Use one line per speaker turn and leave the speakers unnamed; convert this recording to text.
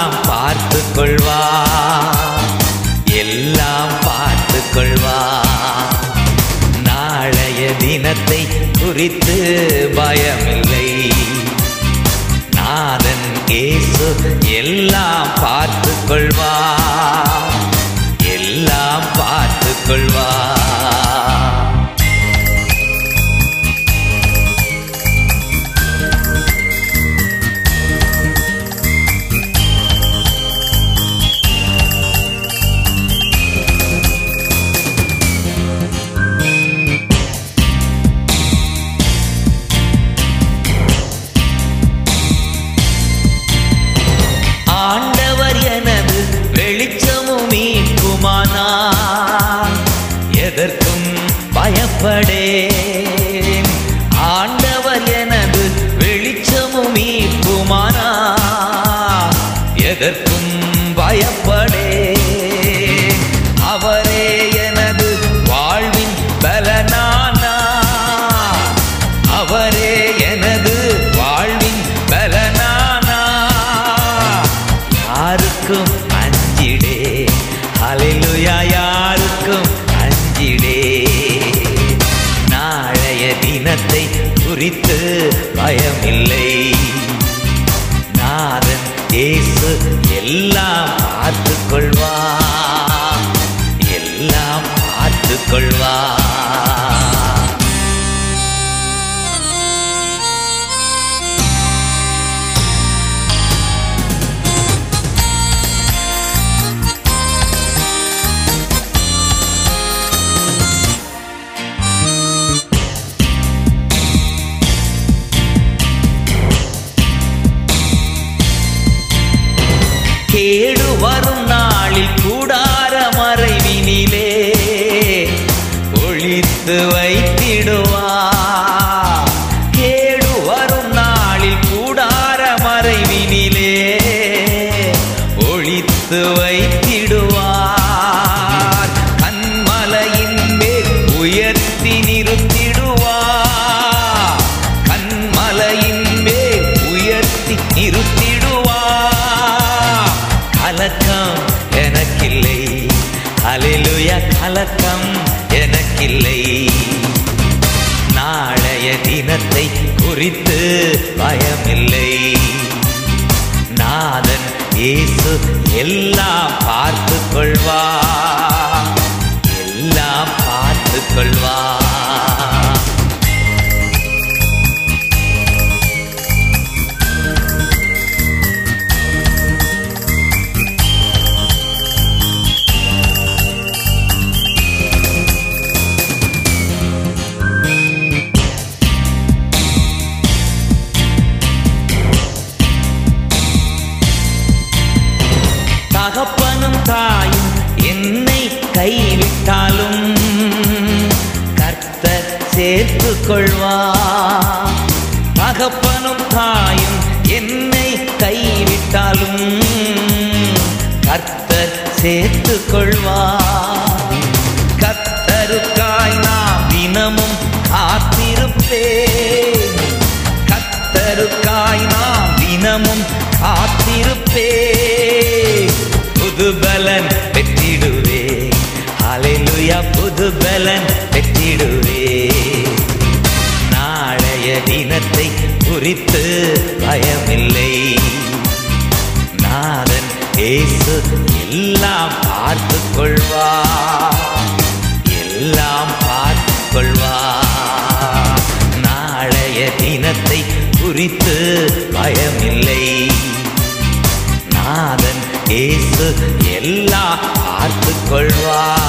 எல்லாம் பார்த்து கொள்வா எல்லாம் பார்த்து கொள்வா நாளைய தினத்தை குறித்து பயமில்லை நாதன் இயேசு எல்லாம் பார்த்து கொள்வா எல்லாம் பார்த்து கொள்வா ஆண்டவர் எனது வெளிச்சமும் மீட்புமானார் எதற்கும் பயப்படேன் ஆண்டவர் எனது வெளிச்சமும் மீட்புமானார் எதற்கும் பயப்படேன் அவரே எனது வாழ்வின் பலனானா அவரே எனது வாழ்வின் பலனானா யாருக்கும் அஞ்சிடே ஹalleluya யாருக்கும் அஞ்சிடே நாளைய தினத்தை குறித்து பயமில்லை நாதன் இயேசு எல்லாம் பார்த்து கொள்வா எல்லாம் பார்த்து கொள்வா கேடு வரும் நாளில் கூடார மறைவினிலே ஒழித்து வைத்திடுவா கேடு வரும் நாளில் கூடார மறைவினிலே ஒழித்து வைத்திடுவார் கண்மலையின் மேல் உயர்த்தி நிறுத்திடுவார் கண்மலையின் மேல் உயர்த்தி நிறுத்திடுவா கலக்கம் எனக்கில்லை அலிலுயா கலக்கம் எனக்கில்லை நாளைய தினத்தை குறித்து பயமில்லை நாதன் இயேசு எல்லாம் பார்த்து கொள்வா எல்லாம் பார்த்து கொள்வா தகப்பனும் தாயும் என்னை கைவிட்டாலும் கர்த்தர் சேர்த்து கொள்வா தகப்பனும் தாயும் என்னை கைவிட்டாலும் கர்த்தர் சேர்த்து கொள்வா கர்த்தருக்காய் நான் தினமும் காத்திருப்பேன் கத்தருக்காய் நான் தினமும் காத்திருப்பே புது பலன் பெற்றிடுவே அலைலுயா புது பலன் பெற்றிடுவே நாளைய தினத்தை குறித்து பயமில்லை நாதன் இயேசு எல்லாம் பார்த்து கொள்வா எல்லாம் பார்த்து கொள்வா நாளைய தினத்தை குறித்து பயமில்லை நாதன் இயேசு எல்லாம் பார்த்து கொள்வா